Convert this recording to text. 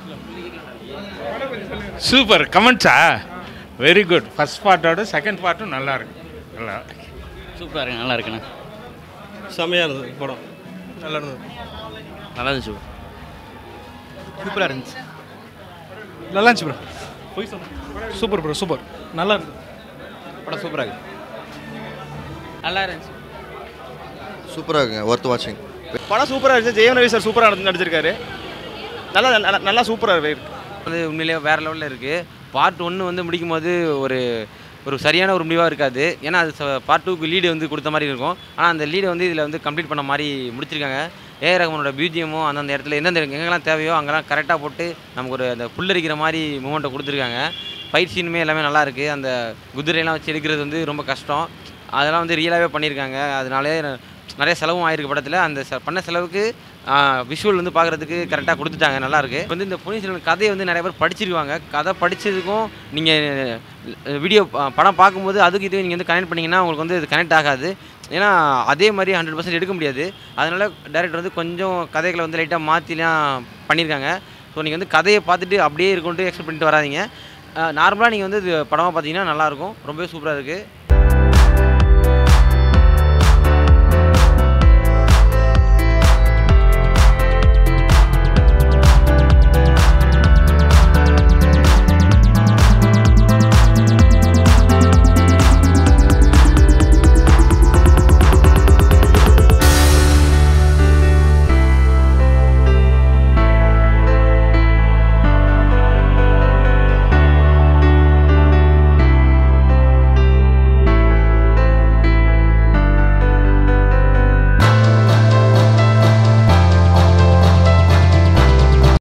super கமெண்ட்ஸா very good first பார்ட்டோட second பார்ட்டும் நல்லா இருக்கு நல்லா சூப்பராக இருக்கு நல்லா இருக்குண்ணா செம்மையாக இருந்தது படம் நல்லா இருந்தது நல்லா இருந்துச்சு சூப்பராக இருந்துச்சு நல்லா இருந்துச்சு ப்ரோ போய் சொன்னேன் சூப்பர் ப்ரோ சூப்பர் நல்லா இருந்தது படம் சூப்பராக இருக்கு நல்லா இருந்துச்சு சூப்பராக இருக்குங்க ஒர்த் வாட்சிங் படம் சூப்பராக இருந்துச்சு ஜெயம் ரவி சார் சூப்பராக நடிச்சிருக்காரு நல்லா நல்லா- நல்லா சூப்பராக இருக்கு வந்து உண்மையிலேயே வேறு லெவலில் இருக்குது பார்ட் ஒன்று வந்து முடிக்கும் போது ஒரு ஒரு சரியான ஒரு முடிவாக இருக்காது ஏன்னா அது பார்ட் டூக்கு லீடு வந்து கொடுத்த மாதிரி இருக்கும் ஆனால் அந்த லீடை வந்து இதில் வந்து கம்ப்ளீட் பண்ண மாதிரி முடிச்சிருக்காங்க ஏஆர் ரஹ்மானோட பியூஜியமும் அந்தந்த இடத்துல எந்தெந்த எங்கெங்கெல்லாம் தேவையோ அங்கெல்லாம் கரெக்டாக போட்டு நமக்கு ஒரு அந்த புல்லரிக்கிற மாதிரி மூமெண்ட்டை கொடுத்துருக்காங்க ஃபைட் சீனுமே எல்லாமே நல்லா இருக்குது அந்த குதிரையெல்லாம் வச்சு எடுக்கிறது வந்து ரொம்ப கஷ்டம் அதெல்லாம் வந்து ரியலாகவே பண்ணியிருக்காங்க அதனாலே நிறைய செலவும் ஆயிருக்கு படத்தில் அந்த செ- பண்ண செலவுக்கு விஷுவல் வந்து பார்க்குறதுக்கு கரெக்டாக கொடுத்துட்டாங்க நல்லா இருக்கு வந்து இந்த பொன்னியின் செல்வன் கதையை வந்து நிறைய பேர் படிச்சிருக்காங்க கதை படித்ததுக்கும் நீங்கள் வீடியோ படம் பார்க்கும்போது அதுக்கு இது நீங்கள் வந்து கனெக்ட் பண்ணிங்கன்னா உங்களுக்கு வந்து இது கனெக்ட் ஆகாது ஏன்னா அதே மாதிரி ஹண்ட்ரட் பர்சன்ட் எடுக்க முடியாது அதனால் டேரக்டர் வந்து கொஞ்சம் கதைகளை வந்து லைட்டாக மாற்றிலாம் பண்ணியிருக்காங்க ஸோ நீங்கள் வந்து கதையை பார்த்துட்டு அப்படியே இருக்கும்ட்டு எக்ஸ்பெக்ட் பண்ணிட்டு வராதீங்க நார்மலாக நீங்கள் வந்து இது படமாக பார்த்தீங்கன்னா நல்லாயிருக்கும் ரொம்பவே சூப்பராக இருக்குது